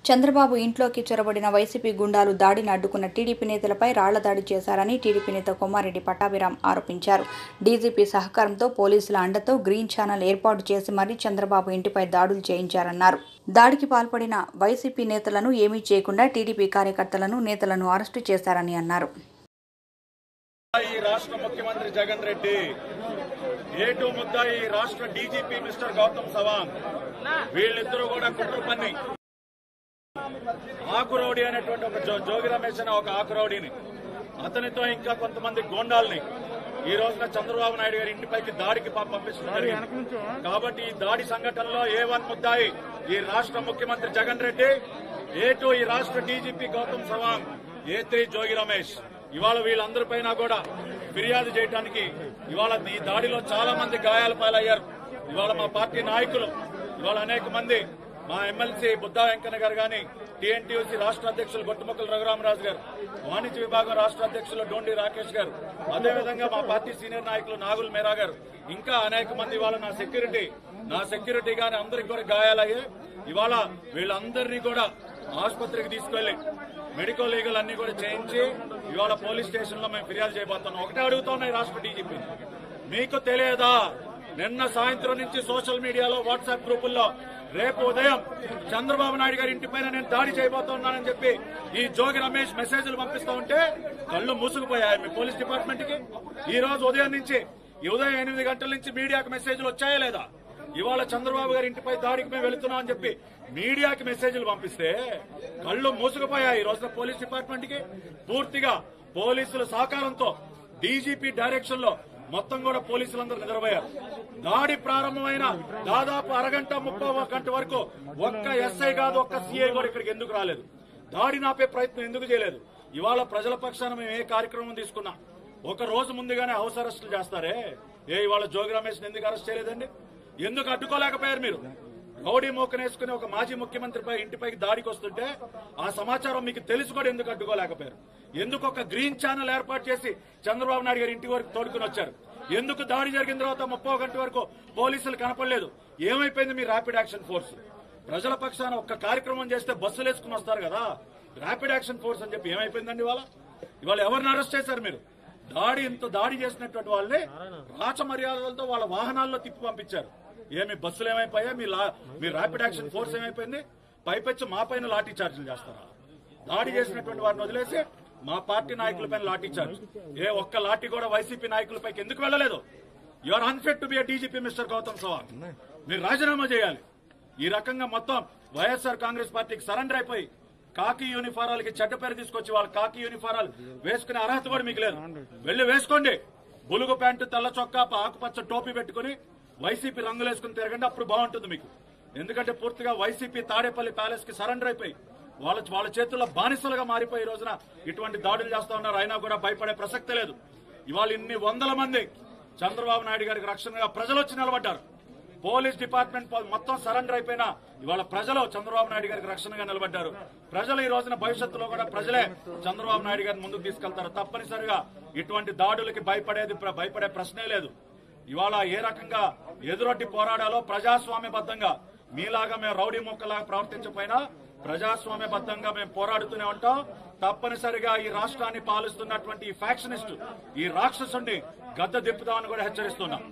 చంద్రబాబు ఇంట్లోకి చొరబడిన వైసీపీ గుండాలు దాడిని అడ్డుకున్న టీడీపీ నేతలపై రాళ్ల దాడి చేశారని టీడీపీ నేత కొమ్మారెడ్డి పట్టాభిరామ్ ఆరోపించారు డీజీపీ సహకారంతో పోలీసుల అండతో గ్రీన్ ఛానల్ ఏర్పాటు చేసి మరీ చంద్రబాబు ఇంటిపై దాడులు చేయించారన్నారు దాడికి పాల్పడిన వైసీపీ నేతలను ఏమీ చేయకుండా టీడీపీ కార్యకర్తలను నేతలను అరెస్టు చేశారని అన్నారు ఈ రాష్ట్ర ముఖ్యమంత్రి జగన్ రెడ్డి ఏటు ముద్దాయి రాష్ట్ర డీజీపీ మిస్టర్ గౌతమ్ సవాంగ్ వీళ్ళిద్దరూ కూడా కుట్ర పన్ని ఆకురౌడి అనేటువంటి ఒక జో- జోగి రమేష్ అనే ఒక ఆకురౌడిని అతనితో ఇంకా కొంతమంది గోండాల్ని ఈ రోజున చంద్రబాబు నాయుడు గారి ఇంటిపైకి దాడికి పం- పంపించడం జరిగింది కాబట్టి ఈ దాడి సంఘటనలో ఏ వన్ ముద్దాయి ఈ రాష్ట్ర ముఖ్యమంత్రి జగన్ రెడ్డి ఏ టూ ఈ రాష్ట్ర DGP Gautam Sawang A three Jogi Ramesh ఇవాళ వీళ్ళందరిపైన కూడా ఫిర్యాదు చేయడానికి ఇవాళ ఈ దాడిలో చాలా మంది గాయాల పాలయ్యారు ఇవాళ మా పార్టీ నాయకులు ఇవాళ అనేక మంది మా ఎమ్మెల్సీ బుద్దా వెంకన్న గారు గాని టీఎన్టీయూసీ రాష్ట్ర అధ్యక్షులు గొట్టుముక్కల రఘురామరాజు గారు వాణిజ్య విభాగం రాష్ట్ర అధ్యక్షులు డోండి రాకేష్ గారు అదేవిధంగా మా పార్టీ సీనియర్ నాయకులు నాగుల్ మేరా గారు ఇంకా అనేక మంది ఇవాళ నా సెక్యూరిటీ నా సెక్యూరిటీ గాని అందరికి కూడా గాయాలయ్యాయి ఇవాళ వీళ్ళందరినీ కూడా ఆసుపత్రికి తీసుకెళ్లి మెడికల్ లీగల్ అన్ని కూడా చేయించి ఇవాళ పోలీస్ స్టేషన్ లో మేము ఫిర్యాదు చేయబోతున్నాం ఒకటే అడుగుతున్నాయి రాష్ట్ర డీజీపీ మీకు తెలియదా నిన్న సాయంత్రం నుంచి సోషల్ మీడియాలో వాట్సాప్ గ్రూపుల్లో రేపు ఉదయం చంద్రబాబు నాయుడు గారి ఇంటిపైన నేను దాడి చేయబోతున్నానని చెప్పి ఈ జోగి రమేష్ మెసేజ్లు పంపిస్తా ఉంటే కళ్ళు మూసుకుపోయాయి మీ పోలీస్ డిపార్ట్మెంట్ కి ఈ రోజు ఉదయం నుంచి ఈ ఉదయం ఎనిమిది గంటల నుంచి మీడియాకు మెసేజ్లు వచ్చాయా లేదా ఇవాళ చంద్రబాబు గారి ఇంటిపై దాడికి మేము వెళుతున్నాం అని చెప్పి మీడియాకి మెసేజ్లు పంపిస్తే కళ్ళు మూసుకుపోయాయి ఈ రోజున పోలీస్ డిపార్ట్మెంట్ కి పూర్తిగా పోలీసుల సహకారంతో డీజీపీ డైరెక్షన్ లో మొత్తం కూడా పోలీసులందరూ నిద్రపోయారు దాడి ప్రారంభమైన దాదాపు అరగంట ముప్పై గంట వరకు ఒక్క ఎస్ఐ కాదు ఒక్క సిఐ కూడా ఇక్కడికి ఎందుకు రాలేదు దాడి నాపే ప్రయత్నం ఎందుకు చేయలేదు ఇవాళ ప్రజల పక్షాన మేము ఏ కార్యక్రమం తీసుకున్నాం ఒక రోజు ముందుగానే హౌస్ అరెస్టులు చేస్తారే ఏ ఇవాళ జోగి రమేష్ ఎందుకు అరెస్ట్ చేయలేదండి ఎందుకు అడ్డుకోలేకపోయారు మీరు రౌడీ మోకనేసుకుని ఒక మాజీ ముఖ్యమంత్రిపై ఇంటిపైకి దాడికి వస్తుంటే ఆ సమాచారం మీకు తెలిసి కూడా ఎందుకు అడ్డుకోలేకపోయారు ఎందుకు ఒక గ్రీన్ ఛానల్ ఏర్పాటు చేసి చంద్రబాబు నాయుడు గారి ఇంటి వరకు తోడుకుని వచ్చారు ఎందుకు దాడి జరిగిన తర్వాత ముప్పై గంట వరకు పోలీసులు కనపడలేదు ఏమైపోయింది మీ ర్యాపిడ్ యాక్షన్ ఫోర్స్ ప్రజల పక్షాన ఒక్క కార్యక్రమం చేస్తే బస్సులు వేసుకుని వస్తారు కదా ర్యాపిడ్ యాక్షన్ ఫోర్స్ అని చెప్పి ఏమైపోయిందండి ఇవాళ ఇవాళ ఎవరిని అరెస్ట్ చేశారు మీరు దాడి ఇంత దాడి చేసినటువంటి వాళ్ళని రాచ మర్యాదలతో వాళ్ళ వాహనాల్లో తిప్పి పంపించారు ఏమి బస్సులు ఏమైపోయా మీ లా- మీ ర్యాపిడ్ యాక్షన్ ఫోర్స్ ఏమైపోయింది పైపెచ్చి మా పైన లాఠీ చార్జీలు చేస్తారా దాడి చేసినటువంటి వారిని వదిలేసి మా పార్టీ నాయకుల పైన లాఠీ చార్జ్ ఏ ఒక్క లాఠీ కూడా వైసీపీ నాయకులపైకి ఎందుకు వెళ్ళలేదు you are unfit to be DGP mister Gautam Sawang మీరు రాజీనామా చేయాలి ఈ రకంగా మొత్తం వైఎస్ఆర్ కాంగ్రెస్ పార్టీకి సరెండర్ అయిపోయి కాకి యూనిఫారాలకి చెడ్డ పేరు తీసుకొచ్చి వాళ్ళ కాకి యూనిఫారాలు వేసుకునే అర్హత కూడా మీకు లేదు వెళ్ళి వేసుకోండి బులుగు ప్యాంటు తెల్ల చొక్కా ఆకుపచ్చ టోపీ పెట్టుకుని వైసీపీ రంగులు వేసుకుని తిరగండి అప్పుడు బాగుంటుంది మీకు ఎందుకంటే పూర్తిగా వైసీపీ తాడేపల్లి ప్యాలెస్ కి సరెండర్ అయిపోయి వాళ్ళ వాళ్ళ చేతుల్లో బానిసలుగా మారిపోయి ఈ రోజున ఇటువంటి దాడులు చేస్తా ఉన్నారు అయినా కూడా భయపడే ప్రసక్తే లేదు ఇవాళ ఇన్ని వందల మంది చంద్రబాబు నాయుడు గారికి రక్షణగా ప్రజలు వచ్చి నిలబడ్డారు పోలీస్ డిపార్ట్మెంట్ పో- మొత్తం సరెండర్ అయిపోయినా ఇవాళ ప్రజలు చంద్రబాబు నాయుడు గారికి రక్షణగా నిలబడ్డారు ప్రజలు ఈ రోజున భవిష్యత్తులో కూడా ప్రజలే చంద్రబాబు నాయుడు గారిని ముందుకు తీసుకెళ్తారు తప్పనిసరిగా ఇటువంటి దాడులకి భయపడేది ప్ర- భయపడే ప్రశ్నే లేదు ఇవాళ ఏ రకంగా ఎదురొడ్డి పోరాడాలో ప్రజాస్వామ్యబద్ధంగా మీలాగా మేము రౌడీ మొక్కలాగా ప్రవర్తించకపోయినా ప్రజాస్వామ్యబద్ధంగా మేము పోరాడుతూనే ఉంటాం తప్పనిసరిగా ఈ రాష్ట్రాన్ని పాలిస్తున్నటువంటి ఈ ఫ్యాక్షనిస్ట్ ఈ రాక్షసుని గద్ద దిప్పుదామని కూడా హెచ్చరిస్తున్నాం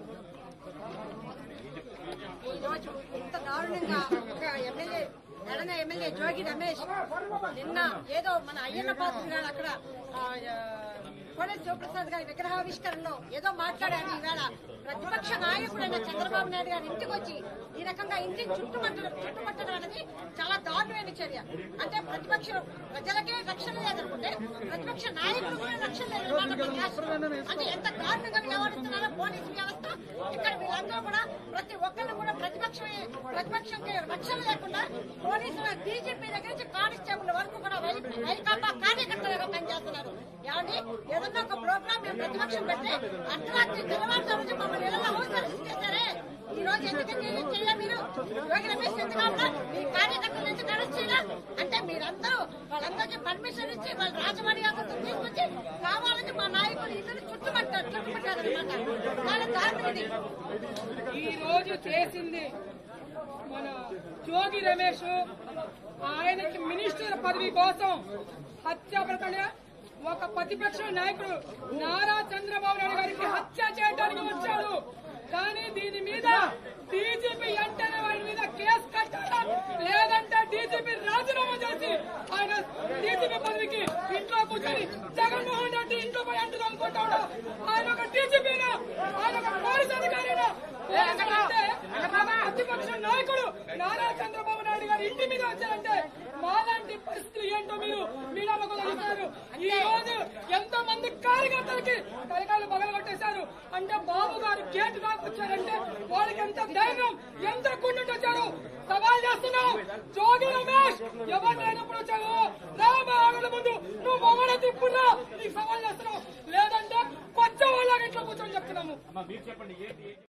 ఈరోజు ఇంత దారుణంగా ఒక ఎమ్మెల్యే ఎడన ఎమ్మెల్యే జోగి రమేష్ నిన్న ఏదో మన అయ్యన్న పాత్ర గారు అక్కడ ఆ, ఆ, కోడెల శివప్రసాద్ గారి విగ్రహావిష్కరణలో ఏదో మాట్లాడారు ఈవేళ ప్రతిపక్ష నాయకుడైన చంద్రబాబు నాయుడు గారి ఇంటికి వచ్చి ఈ రకంగా ఇంటిని చుట్టుమట్టడం చుట్టుపట్టడం అనేది చాలా దారుణమైన చర్య అంటే ప్రతిపక్ష ప్రజలకే రక్షణ లేదనుకుంటే ప్రతిపక్ష నాయకులు కూడా రక్షణ లేదు వాళ్ళకి చేస్తున్నారు. అంటే ఎంత దారుణంగా వ్యవహరిస్తున్నారో పోలీసు వ్యవస్థ ఇక్కడ వీళ్ళందరూ కూడా ప్రతి ఒక్కళ్ళు కూడా ప్రతిపక్షం ప్రతిపక్షంకి రక్షణ లేకుండా పోలీసుల డీజీపీ దగ్గర నుంచి కానిస్టేబుల్ వరకు కూడా వై- వైకాపా కార్యకర్తలుగా పనిచేస్తున్నారు ఏమండి ఏదన్నా ఒక ప్రోగ్రామ్ మేము ప్రతిపక్షం పెడితే అర్ధరాత్రి తెల్లవారుతో నుంచి మమ్మల్ని ఇళ్ళలో హౌస్ అరెస్ట్ చేశారే ఈ రోజు ఎందుకు చేయాలి మీరు యోగి రమేష్ ఎందుకు ఆపలా? మీ కార్యకర్తలు ఎందుకు అరెస్ట్ చేయాలా అంటే మీరందరూ వాళ్ళందరికీ పర్మిషన్ ఇచ్చి వాళ్ళ రాజమర్యాదతో తీసుకొచ్చి కావాలని మా నాయకులు ఇల్లు చుట్టుపట్టారు చుట్టుపట్టారనమాట చాలా దారుణం ఇది ఈ రోజు చేసింది మన జోగి రమేష్ ఆయనకి మినిస్టర్ పదవి కోసం హత్య ప్రకటన ఒక ప్రతిపక్ష నాయకుడు నారా చంద్రబాబు నాయుడు గారికి హత్య చేయడానికి వచ్చాడు కానీ దీని మీద డీజీపీ వెంటనే వారి మీద కేసు కట్టాలా లేదంటే డీజీపీ రాజీనామా చేసి ఆయన డీజీపీ పదవికి ఇంట్లో కూర్చొని జగన్మోహన్ రెడ్డి ఇంట్లో పోయి అంటున్నాం అనుకుంటాడు ఆయన ఒక డీజీపీనా ఆయన ఒక పోలీస్ అధికారినా లేదంటే ఒక ప్రతిపక్ష నాయకుడు నారా చంద్రబాబు నాయుడు గారి ఇంటి మీద వచ్చారంటే మాలాంటి పరిస్థితులు ఏంటో మీరు మీడియా చూస్తారు ఈ రోజు ఎంతో మంది కార్యకర్తలకి తలకాయలు పగలగొట్టేశారు అంటే బాబు గారు గేటు దాకా వచ్చారంటే వాళ్ళకి ఎంత ధైర్యం ఎంత గుండె వచ్చారు సవాల్ చేస్తున్నాం జోగి రమేష్ ఎవరు లేనప్పుడు వచ్చావు రాబా ఆగల ముందు నువ్వు మొగడ తిప్పున్నా నీకు సవాల్ చేస్తున్నావు లేదంటే కొత్త వాళ్ళ ఇంట్లో కూర్చొని చెప్తున్నాము